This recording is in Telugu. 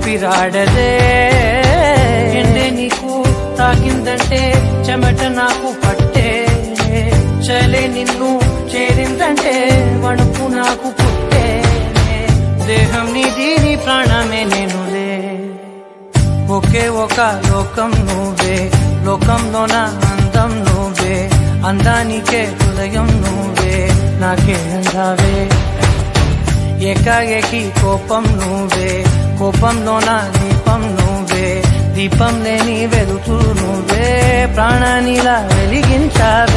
ఊపిరాడదే ఎండే నీకు తాకిందంటే చెమట నాకు పట్టే చలే నిన్ను చేరిందంటే వణుకు నాకు పుట్టే దేహం నీది నీ ప్రాణమే నేనులే ఒకే ఒక లోకం నువ్వే లోకంలోన అందం నువ్వే అందానికే హృదయం నువ్వే నాకే అందావే ఏకాఏకి కోపం నువ్వే కోపంలోన దీపం నువ్వే దీపం లేని వెలుతూ నువ్వే ప్రాణానిలా వెలిగించావే